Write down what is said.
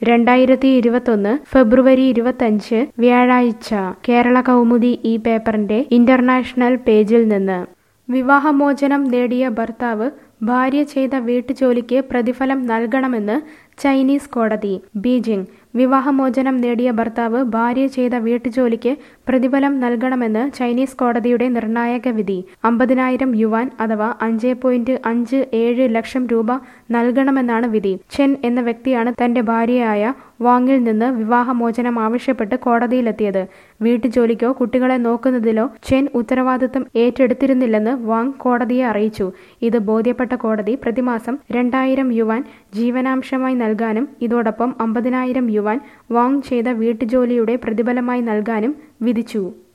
രണ്ടായിരത്തി ഇരുപത്തൊന്ന് ഫെബ്രുവരി ഇരുപത്തഞ്ച് വ്യാഴാഴ്ച കേരള കൗമുദി ഈ പേപ്പറിന്റെ ഇന്റർനാഷണൽ പേജിൽ നിന്ന് വിവാഹമോചനം നേടിയ ഭർത്താവ് ഭാര്യ ചെയ്ത വീട്ടുജോലിക്ക് പ്രതിഫലം നൽകണമെന്ന് ചൈനീസ് കോടതി ബീജിംഗ് വിവാഹമോചനം നേടിയ ഭർത്താവ് ഭാര്യ ചെയ്ത വീട്ടുജോലിക്ക് പ്രതിഫലം നൽകണമെന്ന് ചൈനീസ് കോടതിയുടെ നിർണായക വിധി അമ്പതിനായിരം യുവാൻ അഥവാ അഞ്ച് പോയിന്റ് അഞ്ച് ഏഴ് ലക്ഷം രൂപ നൽകണമെന്നാണ് വിധി ചെൻ എന്ന വ്യക്തിയാണ് തന്റെ ഭാര്യയായ വാങ്ങിൽ നിന്ന് വിവാഹമോചനം ആവശ്യപ്പെട്ട് കോടതിയിലെത്തിയത് വീട്ടുജോലിക്കോ കുട്ടികളെ നോക്കുന്നതിലോ ചെൻ ഉത്തരവാദിത്തം ഏറ്റെടുത്തിരുന്നില്ലെന്ന് വാങ് കോടതിയെ അറിയിച്ചു ഇത് ബോധ്യപ്പെട്ട കോടതി പ്രതിമാസം രണ്ടായിരം യുവാൻ ജീവനാംശമായി നൽകാനും ഇതോടൊപ്പം അമ്പതിനായിരം യുവാൻ വാങ് ചെയ്ത വീട്ടുജോലിയുടെ പ്രതിഫലമായി നൽകാനും വിധിച്ചു